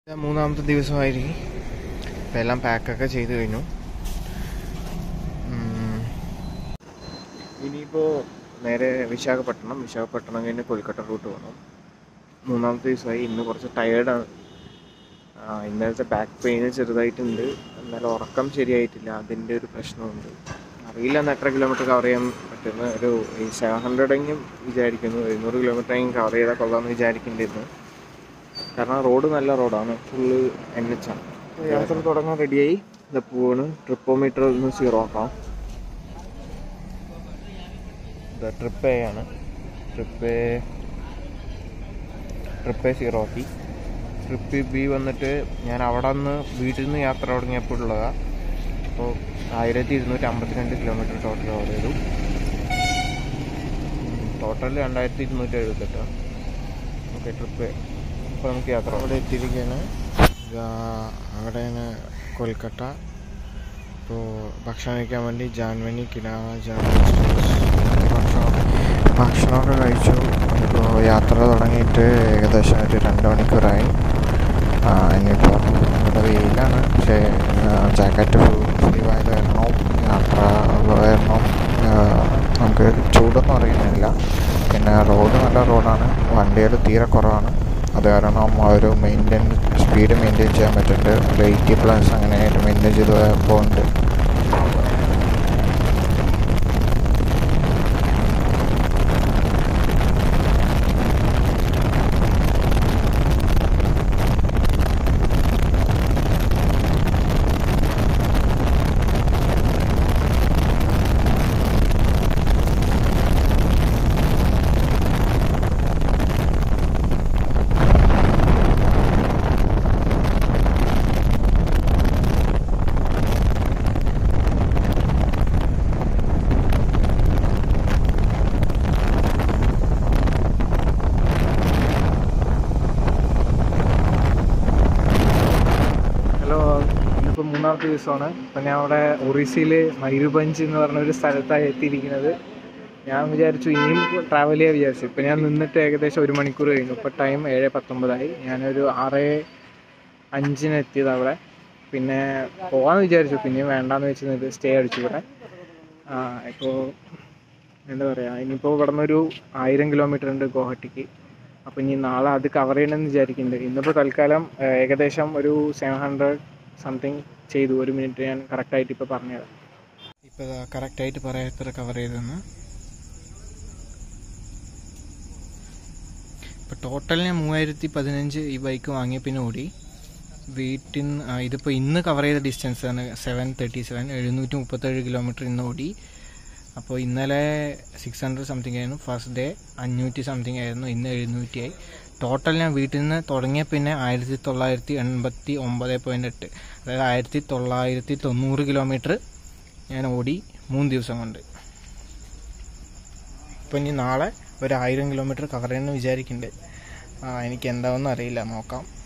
ഇത് മൂന്നാമത്തെ ദിവസമായിരിക്കും ഇപ്പം എല്ലാം പാക്കൊക്കെ ചെയ്ത് കഴിഞ്ഞു ഉം. ഇനിയിപ്പോൾ നേരെ വിശാഖപട്ടണം വിശാഖപട്ടണം കഴിഞ്ഞ് കൊൽക്കത്ത റൂട്ട് പോകണം മൂന്നാമത്തെ ദിവസമായി ഇന്ന് കുറച്ച് ടയേർഡാണ് ഇന്നലത്തെ ബാക്ക് പെയിന് ചെറുതായിട്ടുണ്ട് എന്നാലും ഉറക്കം ശരിയായിട്ടില്ല അതിൻ്റെ ഒരു പ്രശ്നമുണ്ട് അറിയില്ല എന്ന് എത്ര കിലോമീറ്റർ കവർ ചെയ്യാൻ പറ്റുന്ന ഒരു ഈ സെവൻ ഹൺഡ്രഡ് എങ്കിലും വിചാരിക്കുന്നു എഴുന്നൂറ് കിലോമീറ്റർ എങ്കിലും കവർ ചെയ്താൽ കൊള്ളാമെന്ന് വിചാരിക്കേണ്ടിയിരുന്നു കാരണം റോഡ് നല്ല റോഡാണ് ഫുള്ള് എൻ എച്ച് ആണ് യാത്ര തുടങ്ങാൻ റെഡിയായി ഇത് പോവാണ് ട്രിപ്പോമീറ്റർ ഒന്ന് സീറോ ആക്കാം ഇത് ട്രിപ്പ് എ ആണ് trip A trip A zero ആക്കി ട്രിപ്പ് ബി വന്നിട്ട് ഞാൻ അവിടെ നിന്ന് വീട്ടിൽ നിന്ന് യാത്ര തുടങ്ങിയപ്പോൾ ഉള്ളതാണ് അപ്പോൾ ആയിരത്തി ഇരുന്നൂറ്റി അമ്പത്തിരണ്ട് കിലോമീറ്റർ ടോട്ടൽ കവർ ചെയ്തു ടോട്ടൽ രണ്ടായിരത്തി ഇരുന്നൂറ്റി എഴുപത്തെട്ട് ഓക്കെ ട്രിപ്പ് ഇപ്പോൾ നമുക്ക് യാത്ര അവിടെ എത്തിയിരിക്കുകയാണ് ഇതാ അവിടെയാണ് കൊൽക്കത്ത ഇപ്പോൾ ഭക്ഷണം കഴിക്കാൻ വേണ്ടി ജാൻവനി കിനാവ ജാൻവനി ഭക്ഷണം ഭക്ഷണമൊക്കെ കഴിച്ചു ഇപ്പോൾ യാത്ര തുടങ്ങിയിട്ട് ഏകദേശം ഒരു രണ്ട് മണിക്കൂറായി ആ, ഇനിയിപ്പോൾ ഇവിടെ വെയിലാണ് പക്ഷേ ജാക്കറ്റ് ഫുള്ളായത് കാരണം യാത്ര കാരണം ആ, നമുക്ക് ചൂടൊന്നും അറിയുന്നില്ല പിന്നെ റോഡ് നല്ല റോഡാണ് വണ്ടികൾ തീരെ കുറവാണ് അത് കാരണം ആ ഒരു മെയിൻറ്റെയിൻ സ്പീഡ് മെയിൻറ്റെയിൻ ചെയ്യാൻ പറ്റുന്നുണ്ട് ഒരു എയ്റ്റി പ്ലസ് അങ്ങനെ മെയിൻറ്റെയിൻ ചെയ്ത് പോകുന്നുണ്ട് ഹലോ ഇന്നിപ്പോൾ മൂന്നാമത്തെ ദിവസമാണ് ഇപ്പം ഞാൻ അവിടെ ഒറീസയിൽ മയൂർഭഞ്ച് എന്ന് പറഞ്ഞ ഒരു സ്ഥലത്താണ് എത്തിയിരിക്കുന്നത് ഞാൻ വിചാരിച്ചു ഇനിയും ട്രാവൽ ചെയ്യാൻ വിചാരിച്ചു ഇപ്പം ഞാൻ നിന്നിട്ട് ഏകദേശം ഒരു മണിക്കൂർ കഴിഞ്ഞു ഇപ്പോൾ ടൈം ഏഴ് പത്തൊമ്പതായി ഞാനൊരു ആറ് അഞ്ചിന് എത്തിയത് അവിടെ പിന്നെ പോകാമെന്ന് വിചാരിച്ചു പിന്നെയും വേണ്ടാന്ന് വെച്ച് നിന്നിട്ട് സ്റ്റേ അടിച്ചു ഇവിടെ ഇപ്പോൾ എന്താ പറയുക ഇനിയിപ്പോൾ ഇവിടെ നിന്നൊരു ആയിരം കിലോമീറ്റർ ഉണ്ട് ഗുവാഹട്ടിക്ക് അപ്പോൾ ഇനി നാളെ അത് കവർ ചെയ്യണമെന്ന് വിചാരിക്കുന്നുണ്ട് ഇന്നിപ്പോൾ തൽക്കാലം ആ, ഏകദേശം ഒരു സെവൻ ഹൺഡ്രഡ് സംതിങ് ചെയ്തു ഒരു മിനിറ്റ് ഞാൻ കറക്റ്റായിട്ട് ഇപ്പോൾ പറഞ്ഞുതരാം ഇപ്പോൾ കറക്റ്റായിട്ട് പറയാം എത്ര കവർ ചെയ്തെന്ന് ഇപ്പോൾ ടോട്ടൽ ഞാൻ മൂവായിരത്തി പതിനഞ്ച് ഈ ബൈക്ക് വാങ്ങിയ പിന്നെ ഓടി വീട്ടിൽ നിന്ന് ഇതിപ്പോൾ ഇന്ന് കവർ ചെയ്ത ഡിസ്റ്റൻസ് ആണ് സെവൻ തേർട്ടി സെവൻ എഴുന്നൂറ്റി മുപ്പത്തേഴ് കിലോമീറ്റർ ഇന്ന് ഓടി അപ്പോൾ ഇന്നലെ സിക്സ് ഹൺഡ്രഡ് സംതിങ് ആയിരുന്നു ഫസ്റ്റ് ഡേ അഞ്ഞൂറ്റി സംതിങ് ആയിരുന്നു ഇന്ന് എഴുന്നൂറ്റിയായി ടോട്ടൽ ഞാൻ വീട്ടിൽ നിന്ന് തുടങ്ങിയ പിന്നെ ആയിരത്തി തൊള്ളായിരത്തി എൺപത്തി ഒമ്പത് പോയിൻറ്റ് എട്ട് അതായത് ആയിരത്തി തൊള്ളായിരത്തി തൊണ്ണൂറ് കിലോമീറ്റർ ഞാൻ ഓടി മൂന്ന് ദിവസം കൊണ്ട് അപ്പോൾ ഇനി നാളെ ഒരു ആയിരം കിലോമീറ്റർ കവർ ചെയ്യണമെന്ന് വിചാരിക്കുന്നുണ്ട് ആ, എനിക്ക് എന്താവെന്ന് അറിയില്ല നോക്കാം